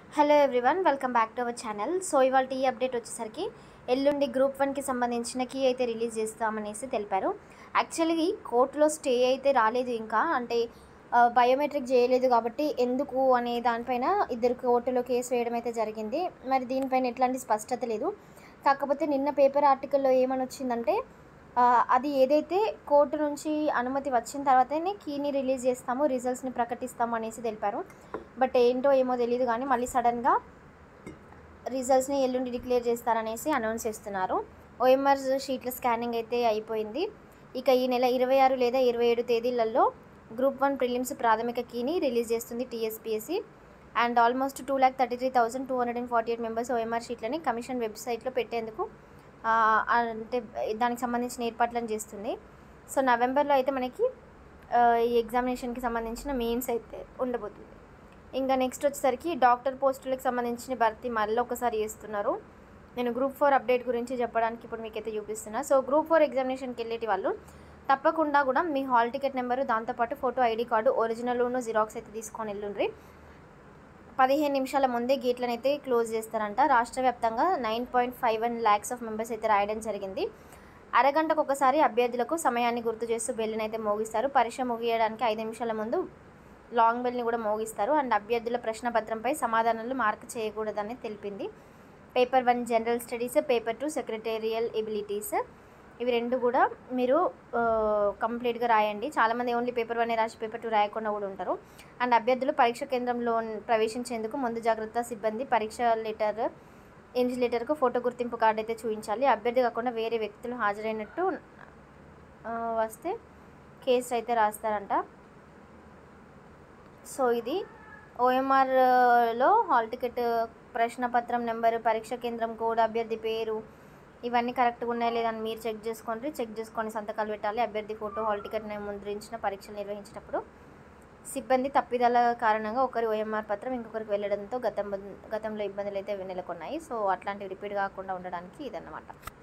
hello everyone welcome back to our channel so ఇవాళ ఈ update వచ్చేసరికి ఎల్లుండి గ్రూప్ వన్కి సంబంధించిన కీ అయితే రిలీజ్ చేస్తామనేసి తెలిపారు యాక్చువల్లీ కోర్టులో స్టే అయితే రాలేదు ఇంకా అంటే బయోమెట్రిక్ చేయలేదు కాబట్టి ఎందుకు అనే దానిపైన ఇద్దరు కోర్టులో కేసు వేయడం అయితే జరిగింది మరి దీనిపైన ఎట్లాంటి స్పష్టత లేదు కాకపోతే నిన్న పేపర్ ఆర్టికల్లో ఏమని వచ్చిందంటే ఆ, అది ఏదైతే కోర్టు నుంచి అనుమతి వచ్చిన తర్వాతనే కీని రిలీజ్ చేస్తాము రిజల్ట్స్ని ప్రకటిస్తాము అనేసి తెలిపారు బట్ ఏంటో ఏమో తెలియదు కానీ మళ్ళీ సడన్గా రిజల్ట్స్ని ఎల్లుండి డిక్లేర్ చేస్తారనేసి అనౌన్స్ చేస్తున్నారు ఓఎంఆర్ షీట్ల స్కానింగ్ అయితే అయిపోయింది ఇక ఈ నెల ఇరవై ఆరు లేదా ఇరవై ఏడు తేదీలలో గ్రూప్ వన్ ప్రిలిమ్స్ ప్రాథమిక కీని రిలీజ్ చేస్తుంది TSPSC and almost two lakh thirty three thousand two hundred and forty eight members OMR షీట్లని కమిషన్ వెబ్సైట్లో పెట్టేందుకు ఆ, అంటే దానికి సంబంధించిన ఏర్పాట్లను చేస్తుంది సో నవంబర్లో అయితే మనకి ఆ, ఈ ఎగ్జామినేషన్కి సంబంధించిన మెయిన్స్ అయితే ఉండబోతుంది ఇంకా నెక్స్ట్ వచ్చేసరికి డాక్టర్ పోస్టులకు సంబంధించిన భర్తీ మళ్ళీ ఒకసారి చేస్తున్నారు నేను గ్రూప్ ఫోర్ అప్డేట్ గురించి చెప్పడానికి ఇప్పుడు మీకైతే చూపిస్తున్నా సో గ్రూప్ ఫోర్ ఎగ్జామినేషన్కి వెళ్ళేటి వాళ్ళు తప్పకుండా కూడా మీ హాల్ టికెట్ నెంబరు దాంతోపాటు ఫోటో ఐడి కార్డు ఒరిజినల్ను జిరాక్స్ అయితే తీసుకొని వెళ్ళుండ్రి పదిహేను నిమిషాల ముందే గేట్లను అయితే క్లోజ్ చేస్తారంట రాష్ట్ర వ్యాప్తంగా nine point five one lakhs of members అయితే రాయడం జరిగింది అరగంటకు ఒకసారి అభ్యర్థులకు సమయాన్ని గుర్తు చేస్తూ బెల్లిని అయితే మోగిస్తారు పరీక్ష ముగియడానికి ఐదు నిమిషాల ముందు లాంగ్ బెల్ని కూడా మోగిస్తారు అండ్ అభ్యర్థుల ప్రశ్నపత్రంపై సమాధానాలు మార్క్ చేయకూడదని తెలిపింది paper one general studies paper two secretarial abilities ఇవి రెండు కూడా మీరు కంప్లీట్గా రాయండి చాలామంది ఓన్లీ పేపర్ వన్ రాసి పేపర్ టూ రాయకుండా కూడా ఉంటారు అండ్ అభ్యర్థులు పరీక్ష కేంద్రంలో ప్రవేశించేందుకు ముందు జాగ్రత్త సిబ్బంది పరీక్ష లెటర్ ఇన్సులేటర్కు ఫోటో గుర్తింపు కార్డు అయితే చూపించాలి అభ్యర్థి కాకుండా వేరే వ్యక్తులు హాజరైనట్టు ఆ, వస్తే కేసు అయితే రాస్తారంట సో ఇది ఓఎంఆర్లో హాల్ టికెట్ ప్రశ్నపత్రం నెంబరు పరీక్ష కేంద్రం కోడ్ అభ్యర్థి పేరు ఇవన్నీ కరెక్ట్గా ఉన్నాయా లేదని మీరు చెక్ చేసుకోండి చెక్ చేసుకొని సంతకాలు పెట్టాలి అభ్యర్థి ఫోటో హాల్ టికెట్ ముద్రించిన పరీక్షలు నిర్వహించేటప్పుడు సిబ్బంది తప్పిదాల కారణంగా ఒకరి ఓఎంఆర్ పత్రం ఇంకొకరికి వెళ్ళడంతో గతం గతంలో ఇబ్బందులు అయితే నెలకొన్నాయి సో అట్లాంటివి రిపీట్ కాకుండా ఉండడానికి ఇదన్నమాట